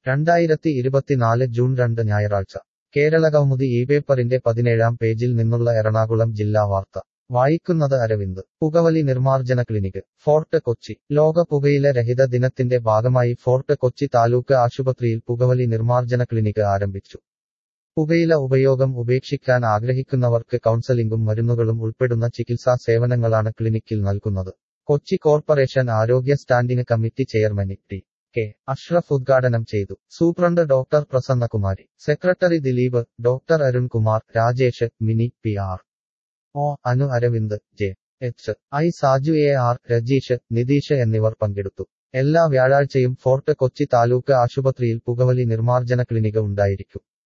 രണ്ടായിരത്തി ഇരുപത്തിനാല് ജൂൺ രണ്ട് ഞായറാഴ്ച കേരളകൗമുദി ഈ പേപ്പറിന്റെ പതിനേഴാം പേജിൽ നിന്നുള്ള എറണാകുളം ജില്ലാ വാർത്ത വായിക്കുന്നത് അരവിന്ദ് പുകവലി നിർമ്മാർജ്ജന ക്ലിനിക് ഫോർട്ട് കൊച്ചി ലോക പുകയില രഹിത ദിനത്തിന്റെ ഭാഗമായി ഫോർട്ട് കൊച്ചി താലൂക്ക് ആശുപത്രിയിൽ പുകവലി നിർമ്മാർജ്ജന ക്ലിനിക് ആരംഭിച്ചു പുകയില ഉപയോഗം ഉപേക്ഷിക്കാൻ ആഗ്രഹിക്കുന്നവർക്ക് കൗൺസലിംഗും മരുന്നുകളും ഉൾപ്പെടുന്ന ചികിത്സാ സേവനങ്ങളാണ് ക്ലിനിക്കിൽ നൽകുന്നത് കൊച്ചി കോർപ്പറേഷൻ ആരോഗ്യ standing committee chairman T K Ashraf ഉദ്ഘാടനം ചെയ്തു superintendent doctor Prasannakumari secretary Dileep doctor Arunkumar Rajesh Mini P R O Anu Aravind J H I Saju A R Rajeesh Nitheesh എന്നിവർ പങ്കെടുത്തു എല്ലാ വ്യാഴാഴ്ചയും ഫോർട്ട് കൊച്ചി താലൂക്ക് ആശുപത്രിയിൽ പുകവലി നിർമ്മാർജ്ജന ക്ലിനിക് ഉണ്ടായിരിക്കും